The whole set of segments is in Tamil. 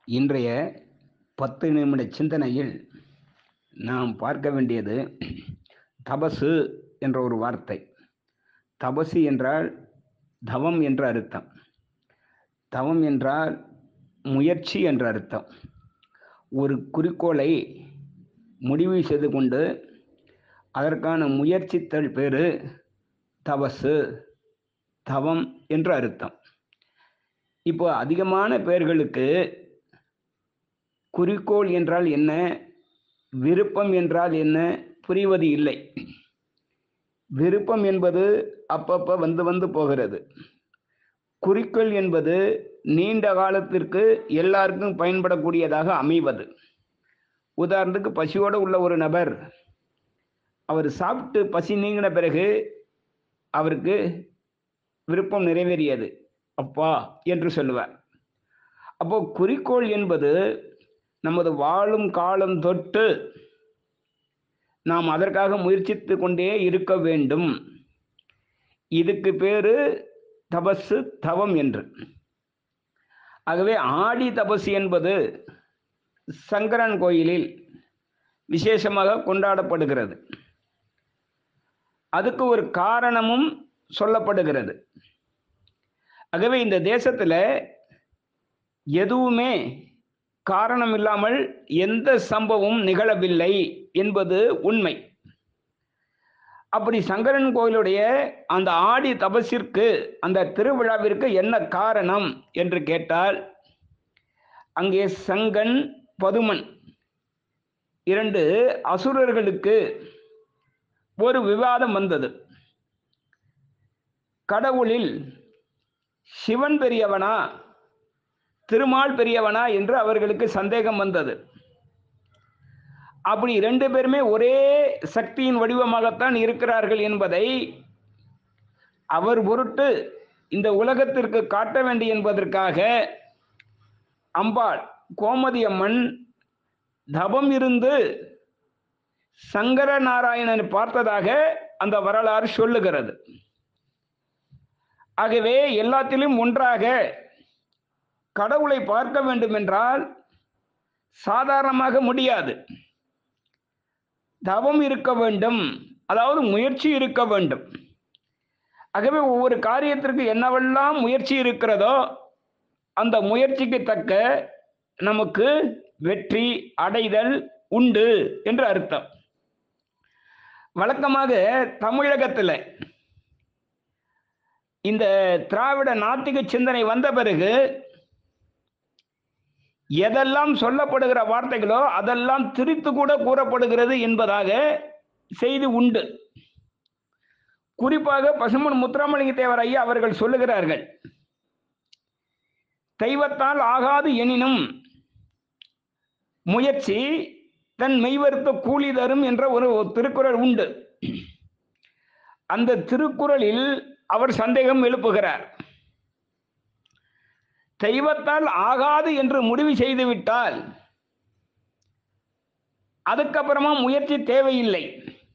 இன்றைய பத்து நிமிட சிந்தனையில் நாம் பார்க்க வேண்டியது தபசு என்ற ஒரு வார்த்தை தபசு என்றால் தவம் என்ற அர்த்தம் தவம் என்றால் முயற்சி என்ற அர்த்தம் ஒரு குறிக்கோளை முடிவு செய்து கொண்டு அதற்கான முயற்சித்தல் பேரு தபசு தவம் என்று அர்த்தம் இப்போ அதிகமான பேர்களுக்கு குறிக்கோள் என்றால் என்ன விருப்பம் என்றால் என்ன புரிவது இல்லை விருப்பம் என்பது அப்பப்போ வந்து வந்து போகிறது குறிக்கோள் என்பது நீண்ட காலத்திற்கு எல்லாருக்கும் பயன்படக்கூடியதாக அமைவது உதாரணத்துக்கு பசியோடு உள்ள ஒரு நபர் அவர் சாப்பிட்டு பசி நீங்கின பிறகு அவருக்கு விருப்பம் நிறைவேறியது அப்பா என்று சொல்லுவார் அப்போ குறிக்கோள் என்பது நமது வாழும் காலம் தொட்டு நாம் அதற்காக முயற்சித்து கொண்டே இருக்க வேண்டும் இதுக்கு பேரு தபசு தவம் என்று ஆகவே ஆடி தபசு என்பது சங்கரன் கோயிலில் விசேஷமாக கொண்டாடப்படுகிறது அதுக்கு ஒரு காரணமும் சொல்லப்படுகிறது ஆகவே இந்த தேசத்தில் எதுவுமே காரணம் இல்லாமல் எந்த சம்பவம் நிகழவில்லை என்பது உண்மை அப்படி சங்கரன் கோயிலுடைய அந்த ஆடி தபசிற்கு அந்த திருவிழாவிற்கு என்ன காரணம் என்று கேட்டால் அங்கே சங்கன் பதுமன் இரண்டு அசுரர்களுக்கு ஒரு விவாதம் வந்தது கடவுளில் சிவன் பெரியவனா திருமால் பெரியவனா என்று அவர்களுக்கு சந்தேகம் வந்தது அப்படி ரெண்டு பேருமே ஒரே சக்தியின் வடிவமாகத்தான் இருக்கிறார்கள் என்பதை அவர் பொருட்டு இந்த உலகத்திற்கு காட்ட வேண்டும் என்பதற்காக அம்பாள் கோமதி அம்மன் தபம் இருந்து சங்கர நாராயணன் பார்த்ததாக அந்த வரலாறு சொல்லுகிறது ஆகவே எல்லாத்திலும் ஒன்றாக கடவுளை பார்க்க வேண்டும் என்றால் சாதாரணமாக முடியாது தவம் இருக்க வேண்டும் அதாவது முயற்சி இருக்க வேண்டும் ஆகவே ஒவ்வொரு காரியத்திற்கு என்னவெல்லாம் முயற்சி இருக்கிறதோ அந்த முயற்சிக்கு தக்க நமக்கு வெற்றி அடைதல் உண்டு என்று அர்த்தம் வழக்கமாக தமிழகத்தில் இந்த திராவிட நாத்திக சிந்தனை வந்த பிறகு எதெல்லாம் சொல்லப்படுகிற வார்த்தைகளோ அதெல்லாம் திரித்து கூட கூறப்படுகிறது என்பதாக செய்தி உண்டு குறிப்பாக பசுமன் முத்துராமலிங்க தேவர் ஐயா அவர்கள் சொல்லுகிறார்கள் தெய்வத்தால் ஆகாது எனினும் முயற்சி தன் மெய்வருத்த கூலி தரும் என்ற ஒரு திருக்குறள் உண்டு அந்த திருக்குறளில் அவர் சந்தேகம் எழுப்புகிறார் தெய்வத்தால் ஆகாது என்று முடிவு செய்துவிட்டால் அதுக்கப்புறமா முயற்சி தேவையில்லை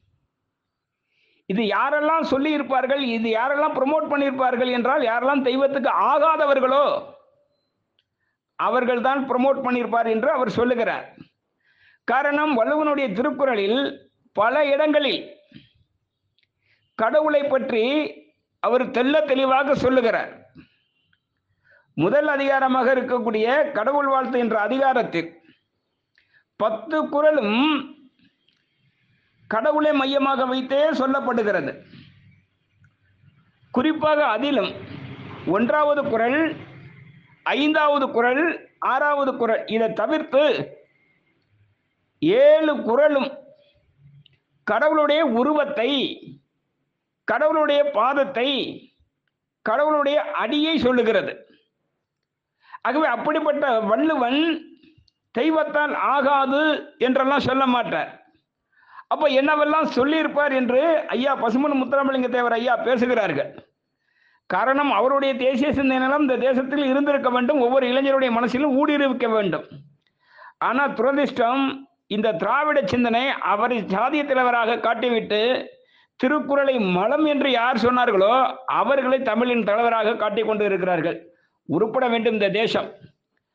இது யாரெல்லாம் சொல்லி இருப்பார்கள் இது யாரெல்லாம் ப்ரொமோட் பண்ணியிருப்பார்கள் என்றால் யாரெல்லாம் தெய்வத்துக்கு ஆகாதவர்களோ அவர்கள் தான் ப்ரொமோட் பண்ணியிருப்பார் என்று அவர் சொல்லுகிறார் காரணம் வள்ளுவனுடைய திருக்குறளில் பல இடங்களில் கடவுளை பற்றி அவர் தெல்ல தெளிவாக சொல்லுகிறார் முதல் அதிகாரமாக இருக்கக்கூடிய கடவுள் வாழ்த்து என்ற அதிகாரத்தில் பத்து குரலும் கடவுளை மையமாக வைத்தே சொல்லப்படுகிறது குறிப்பாக அதிலும் ஒன்றாவது குரல் ஐந்தாவது குரல் ஆறாவது குரல் இதை தவிர்த்து ஏழு குரலும் கடவுளுடைய உருவத்தை கடவுளுடைய பாதத்தை கடவுளுடைய அடியை சொல்லுகிறது ஆகவே அப்படிப்பட்ட வள்ளுவன் தெய்வத்தால் ஆகாது என்றெல்லாம் சொல்ல மாட்டார் அப்ப என்னவெல்லாம் சொல்லியிருப்பார் என்று ஐயா பசுமன் முத்துராமலிங்க தேவர் ஐயா பேசுகிறார்கள் காரணம் அவருடைய தேசிய சிந்தனைகளும் இந்த தேசத்தில் இருந்திருக்க வேண்டும் ஒவ்வொரு இளைஞருடைய மனசிலும் ஊடுருவிக்க வேண்டும் ஆனால் துரதிர்ஷ்டம் இந்த திராவிட சிந்தனை அவரை சாதிய தலைவராக காட்டிவிட்டு திருக்குறளை மலம் என்று யார் சொன்னார்களோ அவர்களை தமிழின் தலைவராக காட்டிக் கொண்டு இருக்கிறார்கள் உருப்பட வேண்டும் இந்த தேசம்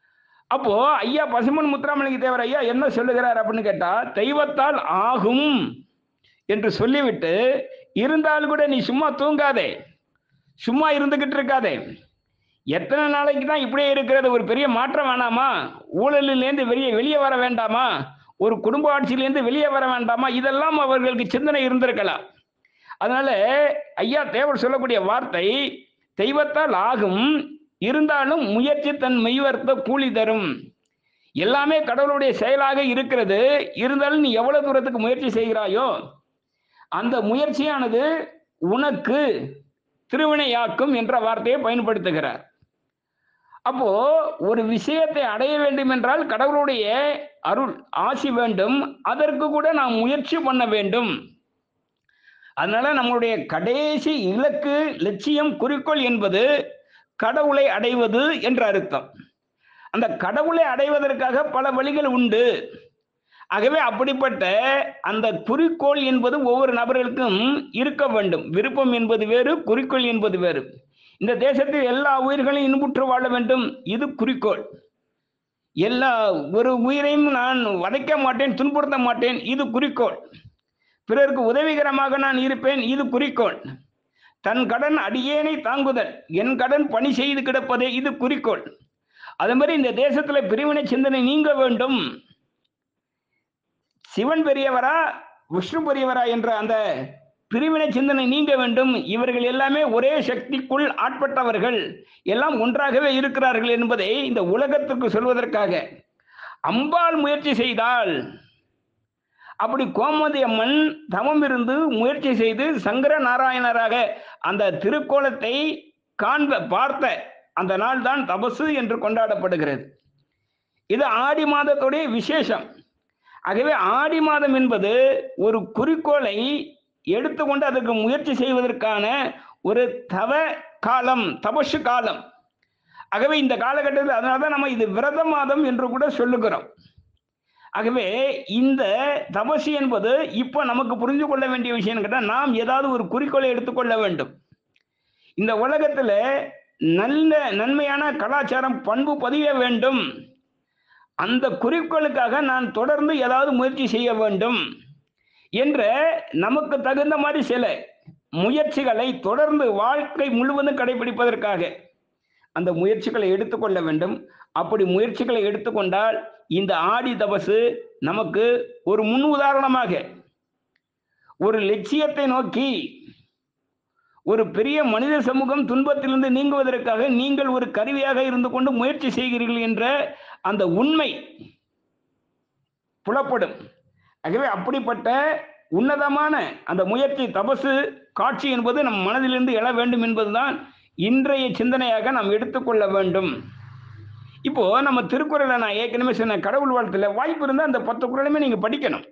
அப்போ ஐயா பசுமன் முத்துராமலிங்க தேவர் ஐயா என்ன சொல்லுகிறார் அப்படின்னு கேட்டா தெய்வத்தால் ஆகும் என்று சொல்லிவிட்டு இருந்தாலும் கூட நீ சும்மா தூங்காதே சும்மா இருந்துகிட்டு இருக்காதே எத்தனை நாளைக்கு தான் இப்படியே இருக்கிறது ஒரு பெரிய மாற்றம் வேணாமா ஊழலிலேருந்து வெளியே வெளியே வர வேண்டாமா ஒரு குடும்ப ஆட்சியிலேருந்து வெளியே வர வேண்டாமா இதெல்லாம் அவர்களுக்கு சிந்தனை இருந்திருக்கலாம் அதனால ஐயா தேவர் சொல்லக்கூடிய வார்த்தை தெய்வத்தால் ஆகும் இருந்தாலும் முயற்சி தன் மெய்வர்த்த கூலி தரும் எல்லாமே கடவுளுடைய செயலாக இருக்கிறது இருந்தாலும் நீ எவ்வளவு தூரத்துக்கு முயற்சி செய்கிறாயோ அந்த முயற்சியானது உனக்கு திருவினையாக்கும் என்ற வார்த்தையை பயன்படுத்துகிறார் அப்போ ஒரு விஷயத்தை அடைய வேண்டும் என்றால் கடவுளுடைய அருள் ஆசி வேண்டும் அதற்கு கூட நாம் முயற்சி பண்ண வேண்டும் அதனால நம்மளுடைய கடைசி இலக்கு லட்சியம் குறிக்கோள் என்பது கடவுளை அடைவது என்ற அர்த்தம் அந்த கடவுளை அடைவதற்காக பல வழிகள் உண்டு ஆகவே அப்படிப்பட்ட அந்த குறிக்கோள் என்பது ஒவ்வொரு நபர்களுக்கும் இருக்க வேண்டும் விருப்பம் என்பது வேறு குறிக்கோள் என்பது வேறு இந்த தேசத்தில் எல்லா உயிர்களையும் இன்புற்று வாழ வேண்டும் இது குறிக்கோள் எல்லா ஒரு உயிரையும் நான் வதைக்க மாட்டேன் துன்புறுத்த மாட்டேன் இது குறிக்கோள் பிறருக்கு உதவிகரமாக நான் இருப்பேன் இது குறிக்கோள் தன் கடன் அடியேனை தாங்குதல் என் கடன் பணி செய்து கிடப்பதே இது குறிக்கோள் அதே மாதிரி இந்த தேசத்துல பிரிவினை சிந்தனை நீங்க வேண்டும் சிவன் பெரியவரா விஷ்ணு பெரியவரா என்ற அந்த பிரிவினை சிந்தனை நீங்க வேண்டும் இவர்கள் எல்லாமே ஒரே சக்திக்குள் ஆட்பட்டவர்கள் எல்லாம் ஒன்றாகவே இருக்கிறார்கள் என்பதை இந்த உலகத்துக்கு சொல்வதற்காக அம்பாள் முயற்சி செய்தால் அப்படி கோமதி அம்மன் தவம் இருந்து முயற்சி செய்து சங்கர நாராயணராக அந்த திருக்கோலத்தை காண்ப பார்த்த அந்த நாள் தான் தபசு என்று கொண்டாடப்படுகிறது இது ஆடி மாதத்துடைய விசேஷம் ஆகவே ஆடி மாதம் என்பது ஒரு குறிக்கோளை எடுத்துக்கொண்டு அதற்கு முயற்சி செய்வதற்கான ஒரு தவ காலம் தபசு காலம் ஆகவே இந்த காலகட்டத்தில் அதனால தான் நம்ம இது விரத மாதம் என்று கூட சொல்லுகிறோம் ஆகவே இந்த தபசு என்பது இப்போ நமக்கு புரிந்து கொள்ள வேண்டிய விஷயம் கேட்டால் நாம் ஏதாவது ஒரு குறிக்கோளை எடுத்துக்கொள்ள வேண்டும் இந்த உலகத்துல நல்ல நன்மையான கலாச்சாரம் பண்பு பதிய வேண்டும் அந்த குறிக்கோளுக்காக நான் தொடர்ந்து ஏதாவது முயற்சி செய்ய வேண்டும் என்ற நமக்கு தகுந்த மாதிரி சில முயற்சிகளை தொடர்ந்து வாழ்க்கை முழுவதும் கடைபிடிப்பதற்காக அந்த முயற்சிகளை எடுத்துக்கொள்ள வேண்டும் அப்படி முயற்சிகளை எடுத்துக்கொண்டால் இந்த ஆடி தபசு நமக்கு ஒரு முன் உதாரணமாக ஒரு லட்சியத்தை நோக்கி ஒரு பெரிய மனித சமூகம் துன்பத்திலிருந்து நீங்குவதற்காக நீங்கள் ஒரு கருவியாக இருந்து கொண்டு முயற்சி செய்கிறீர்கள் என்ற அந்த உண்மை புலப்படும் ஆகவே அப்படிப்பட்ட உன்னதமான அந்த முயற்சி தபசு காட்சி என்பது நம் மனதிலிருந்து எழ வேண்டும் என்பதுதான் இன்றைய சிந்தனையாக நாம் எடுத்துக்கொள்ள வேண்டும் இப்போ நம்ம திருக்குறளை நான் ஏற்கனவே சொன்ன கடவுள் வாழ்த்துல வாய்ப்பு இருந்தால் அந்த பத்து குறளுமே நீங்க படிக்கணும்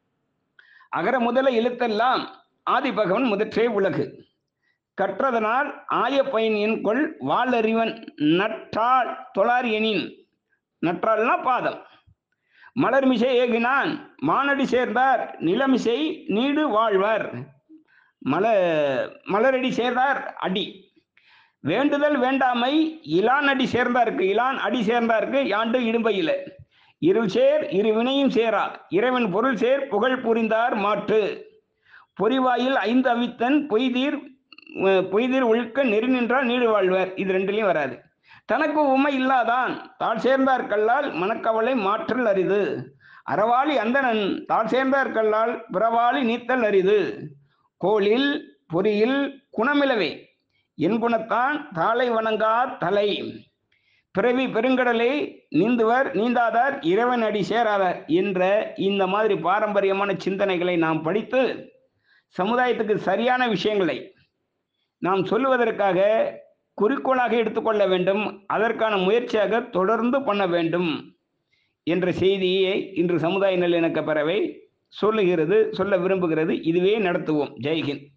அகர முதல எழுத்தெல்லாம் ஆதி பகவன் முதற்றே உலகு கற்றதனால் ஆய பயன் என்கொள் வாளறிவன் நற்றாள் தொழார் எனின் நற்றாள்னா பாதம் மலர்மிசை ஏகினான் மானடி சேர்ந்தார் நிலமிசை நீடு வாழ்வர் மல மலரடி சேர்ந்தார் அடி வேண்டுதல் வேண்டாமை இலான் அடி சேர்ந்தாருக்கு இலான் அடி சேர்ந்தாருக்கு யாண்டு இடும்பையில இருள் சேர் இரு வினையும் சேரா இறைவன் பொருள் சேர் புகழ் புரிந்தார் மாட்டு பொறிவாயில் ஐந்து அவித்தன் பொய்தீர் அஹ், பொய்தீர் ஒழுக்க நெறி நின்றால் நீடு வாழ்வர் இது ரெண்டுலையும் வராது தனக்கு உமை இல்லாதான் தாழ் சேர்ந்தார் கல்லால் மனக்கவலை மாற்றல் அரிது அறவாளி அந்தணன் தாழ் சேர்ந்தார் கல்லால் பிறவாளி நீத்தல் அரிது கோளில் பொறியில் குணமிலவே என் குணத்தான் தாளை வணங்கா தலை பிறவி பெருங்கடலை நீந்துவர் நீந்தாதார் இறைவன் அடி சேராதார் என்ற இந்த மாதிரி பாரம்பரியமான சிந்தனைகளை நாம் படித்து சமுதாயத்துக்கு சரியான விஷயங்களை நாம் சொல்லுவதற்காக குறிக்கோளாக எடுத்துக்கொள்ள வேண்டும் அதற்கான முயற்சியாக தொடர்ந்து பண்ண வேண்டும் என்ற செய்தியை இன்று சமுதாய நல்லிணக்க பறவை சொல்லுகிறது சொல்ல விரும்புகிறது இதுவே நடத்துவோம் ஜெய்ஹிந்த்